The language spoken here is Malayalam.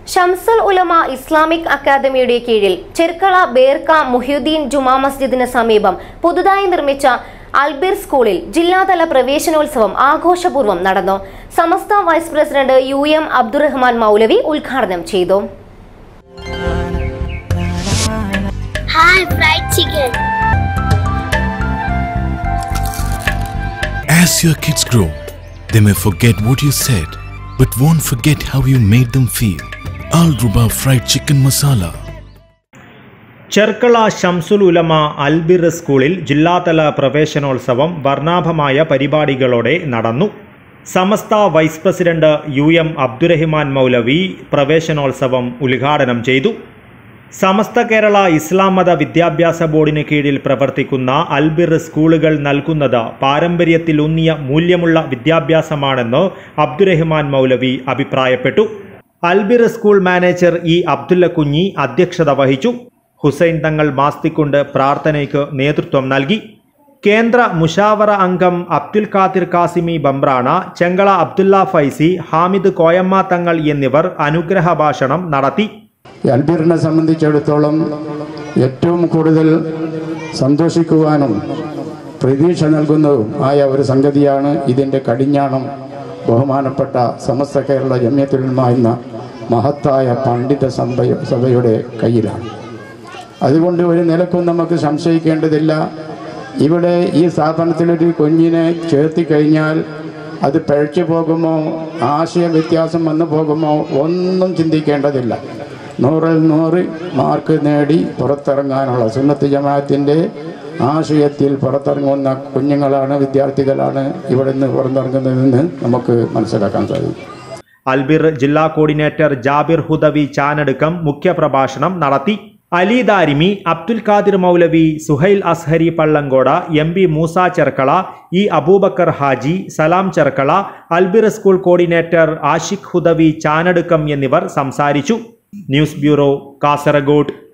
ഷംസുൽ ഉലമ ഇസ്ലാമിക് അക്കാദമിയുടെ കീഴിൽ ചെർക്കള ബേർക്ക മുഹ്യുദ്ദീൻ ജുമാ മസ്ജിദിന് സമീപം പുതുതായി നിർമ്മിച്ച അൽബിർ സ്കൂളിൽ ജില്ലാതല പ്രവേശനോത്സവം ആഘോഷപൂർവ്വം നടന്നു Samastha vice president U M Abdurahman Maulavi ഉദ്ഘാടനം ചെയ്തു Hi, fried chicken. As your kids grow, they may forget what you said, but won't forget how you made them feel. Al Ruba Fried Chicken Masala. Cherkala Shamsul ഉലമ അൽബിർ സ്കൂളിൽ ജില്ലാതല പ്രവേശനോത്സവം വർണ്ണാഭമായ പരിപാടികളോടെ നടന്നു Samastha vice president U M Abdurahiman Maulavi പ്രവേശനോത്സവം ഉദ്ഘാടനം ചെയ്തു സമസ്ത കേരള ഇസ്ലാം മത വിദ്യാഭ്യാസ ബോർഡിന് കീഴിൽ പ്രവർത്തിക്കുന്ന അൽബിർ സ്കൂളുകൾ നൽകുന്നത് പാരമ്പര്യത്തിലൂന്നിയ മൂല്യമുള്ള വിദ്യാഭ്യാസമാണെന്ന് അബ്ദുറഹിമാൻ മൗലവി അഭിപ്രായപ്പെട്ടു Albir school manager E Abdulla Kunhi അധ്യക്ഷത വഹിച്ചു ഹുസൈൻ തങ്ങൾ മാസ്തിക്കൊണ്ട് പ്രാർത്ഥനയ്ക്ക് നേതൃത്വം നൽകി കേന്ദ്ര മുഷാവറ അംഗം അബ്ദുൽ ഖാദിർ കാസിമി ബംബ്രാണ ചെങ്കള അബ്ദുല്ല ഫൈസി ഹാമിദ് കോയമ്മ തങ്ങൾ എന്നിവർ അനുഗ്രഹ ഭാഷണം നടത്തി ഈ അൽബീറിനെ സംബന്ധിച്ചിടത്തോളം ഏറ്റവും കൂടുതൽ സന്തോഷിക്കുവാനും പ്രതീക്ഷ നൽകുന്നതും ആയ ഒരു സംഗതിയാണ് ഇതിൻ്റെ കടിഞ്ഞാണം ബഹുമാനപ്പെട്ട സമസ്ത കേരള ജമ്യത്തുലമ എന്ന മഹത്തായ പണ്ഡിത സഭയ സഭയുടെ കയ്യിലാണ് അതുകൊണ്ട് ഒരു നിലക്കും നമുക്ക് സംശയിക്കേണ്ടതില്ല ഇവിടെ ഈ സ്ഥാപനത്തിലൊരു കുഞ്ഞിനെ ചേർത്തി കഴിഞ്ഞാൽ അത് പഴച്ചു പോകുമോ ആശയ വ്യത്യാസം വന്നു പോകുമോ ഒന്നും ചിന്തിക്കേണ്ടതില്ല നൂറിൽ നൂറ് മാർക്ക് നേടി പുറത്തിറങ്ങാനുള്ള സുന്നത്ത് ജമാഅത്തിൻ്റെ ആശയത്തിൽ പുറത്തിറങ്ങുന്ന കുഞ്ഞുങ്ങളാണ് വിദ്യാർത്ഥികളാണ് ഇവിടെ നിന്ന് പുറത്തിറങ്ങുന്നതെന്ന് നമുക്ക് മനസ്സിലാക്കാൻ സാധിക്കും അൽബിർ ജില്ലാ കോർഡിനേറ്റർ ജാബിർ ഹുദവി ചാനടുക്കം മുഖ്യപ്രഭാഷണം നടത്തി Ali Darimi Abdul Khadir Maulavi Suhail Azhari Pallangoda M P Moosa Cherkala E Aboobacker Haji Salam Cherkala Albir school coordinator Ashiq Hudavi Chanadukkam എന്നിവർ സംസാരിച്ചു ന്യൂസ് ബ്യൂറോ കാസർഗോഡ്